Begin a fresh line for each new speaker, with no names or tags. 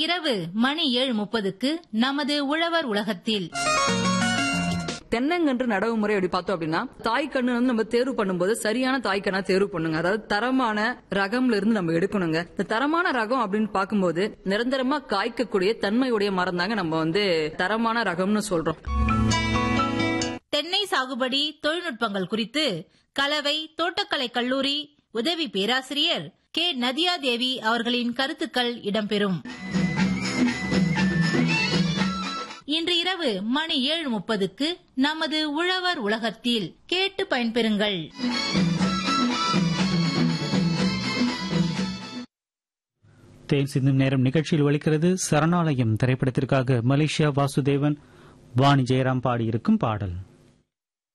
இரவு மணி ஏழு முப்பதுக்கு நமது உழவர் உலகத்தில்
தென்னங்கன்று நடவு முறை அப்படி பார்த்தோம் அப்படின்னா தாய் கண்ணு வந்து நம்ம தேர்வு பண்ணும்போது சரியான தாய் கண்ணா தேர்வு பண்ணுங்க அதாவது தரமான ரகம்ல இருந்து நம்ம எடுக்கணுங்க இந்த தரமான ரகம் அப்படின்னு பார்க்கும்போது நிரந்தரமா காய்க்கக்கூடிய தன்மையுடைய மரம் தாங்க நம்ம வந்து தரமான ரகம்னு சொல்றோம்
தென்னை சாகுபடி தொழில்நுட்பங்கள் குறித்து கலவை தோட்டக்கலை கல்லூரி உதவி பேராசிரியர் கே நதியா தேவி அவர்களின் கருத்துக்கள் இடம்பெறும் இன்று இரவு மணி ஏழு முப்பதுக்கு நமது உழவர் உலகத்தில் கேட்டு பயன்பெறுங்கள்
தேன் சிந்தும் நேரம் நிகழ்ச்சியில் ஒலிக்கிறது சரணாலயம் திரைப்படத்திற்காக மலேசியா வாசுதேவன் வாணி ஜெயராம் பாடியிருக்கும் பாடல்